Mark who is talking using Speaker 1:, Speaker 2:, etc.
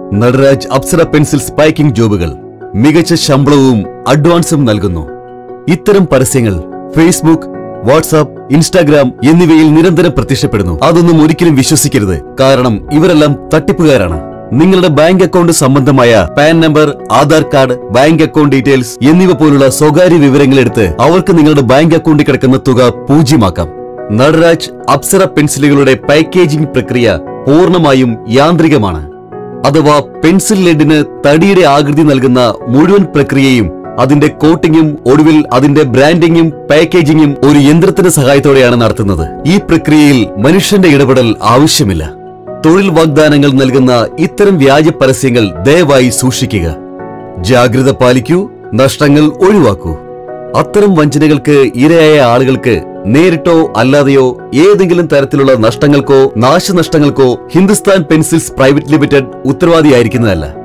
Speaker 1: Nataraj Apsara pencils packing ജോബുകൾ മികച്ച ശമ്പളവും അഡ്വാൻസും നൽകുന്നു ഇത്തരം പരസ്യങ്ങൾ ഫേസ്ബുക്ക് വാട്സാപ്പ് ഇൻസ്റ്റാഗ്രാം എന്നിവയിൽ നിരന്തരം പ്രത്യക്ഷപ്പെടുന്നു അതൊന്നും ഒരിക്കലും വിശ്വസിക്കരുത് കാരണം ഇവരെല്ലാം തട്ടിപ്പുകാരാണ് നിങ്ങളുടെ ബാങ്ക് അക്കൗണ്ട് സംബന്ധമായ PAN number Aadhaar card bank account details എന്നിവ പോലുള്ള സ്വകാര്യ വിവരങ്ങൾ എടുത്ത് അവർക്ക് നിങ്ങളുടെ ബാങ്ക് അക്കൗണ്ടിൽ കിടക്കുന്ന തുക പൂജ്യമാക്കാം നടരാജ് അപ്സര പെൻസിലുകളുടെ പാക്കേജിംഗ് പ്രക്രിയ പൂർണ്ണമായും യാന്ത്രികമാണ് അഥവാ പെൻസിൽ ലെഡിന് തടിയുടെ ആകൃതി നൽകുന്ന മുഴുവൻ പ്രക്രിയയും അതിന്റെ കോട്ടിങ്ങും ഒടുവിൽ അതിന്റെ ബ്രാൻഡിങ്ങും പാക്കേജിങ്ങും ഒരു യന്ത്രത്തിന്റെ സഹായത്തോടെയാണ് നടത്തുന്നത് ഈ പ്രക്രിയയിൽ മനുഷ്യന്റെ ഇടപെടൽ ആവശ്യമില്ല തൊഴിൽ വാഗ്ദാനങ്ങൾ നൽകുന്ന ഇത്തരം വ്യാജ പരസ്യങ്ങൾ ദയവായി സൂക്ഷിക്കുക ജാഗ്രത പാലിക്കൂ നഷ്ടങ്ങൾ ഒഴിവാക്കൂ അത്തരം വഞ്ചനകൾക്ക് ഇരയായ ആളുകൾക്ക് നേരിട്ടോ അല്ലാതെയോ ഏതെങ്കിലും തരത്തിലുള്ള നഷ്ടങ്ങൾക്കോ നാശനഷ്ടങ്ങൾക്കോ ഹിന്ദുസ്ഥാൻ പെൻസിൽസ് പ്രൈവറ്റ് ലിമിറ്റഡ് ഉത്തരവാദിയായിരിക്കുന്നതല്ല